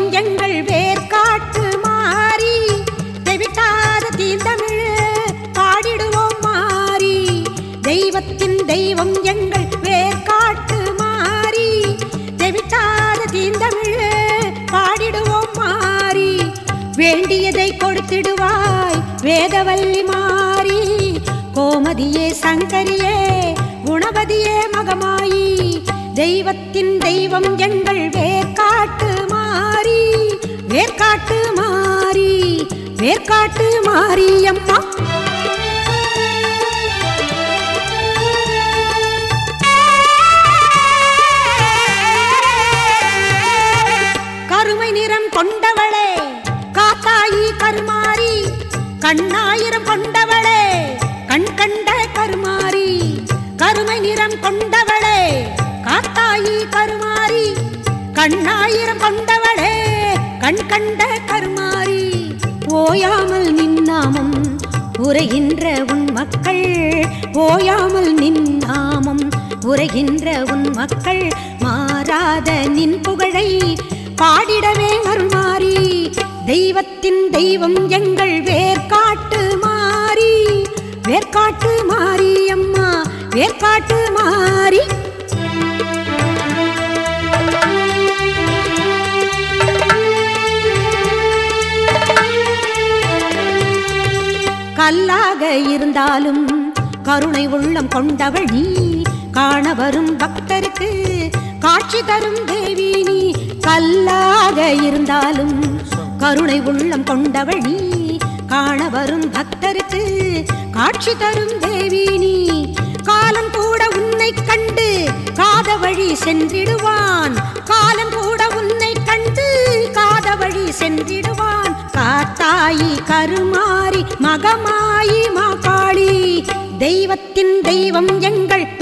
எங்கள் வேர்காட்டு மாறி தெவிட்டாத தீந்தமிழ் பாடிடுவோம் மாறி தெய்வத்தின் தெய்வம் எங்கள் வேர்காட்டு மாறி தெவிட்டாத தீந்தமிழ் பாடிடுவோம் மாறி வேண்டியதை கொடுத்திடுவாய் வேதவல்லி மாறி கோமதியே சங்கரியே குணவதியே மகமாயி தெய்வத்தின் தெய்வம் எங்கள் வேர்காட்டு மாறி வேர்காட்டு மாறி வேர்காட்டு மாரியம்மா கருமை நிறம் கொண்டவளே காத்தாயி கருமாரி கண்ணாயிரம் கொண்டவளே கண் கண்ட கருமாரி கருமை நிறம் கொண்டவளே காத்தாயி கருமாரி கண்ணாயிரம் கொண்டவளே கண் கண்ட கருமாரி ஓயாமல் நின்னாமம் உரைகின்ற உன் மக்கள் ஓயாமல் நின்னாமம் உரைகின்ற உன் மக்கள் மாறாத நின் புகழை பாடிடவே அருள்மாறி தெய்வத்தின் தெய்வம் எங்கள் வேர்காட்டு மாறி வேர்காட்டு மாறி அம்மா வேர்காட்டு மாறி கல்லாக இருந்தாலும் கருணை உள்ளம் கொண்டவள் நீ காண வரும் பக்தருக்கு காட்சி தரும் தேவி நீ கல்லாக இருந்தாலும் கருணை உள்ளம் கொண்டவள் நீ காண வரும் பக்தருக்கு காட்சி தரும் தேவி நீ காலம் கூட உன்னை கண்டு காத வழி சென்றிடுவான் காலம் கூட உன்னை கண்டு காத வழி சென்றிடுவான் காத்தாயி கருமாரி மகமாயி மாகாளி தெய்வத்தின் தெய்வம் எங்கள்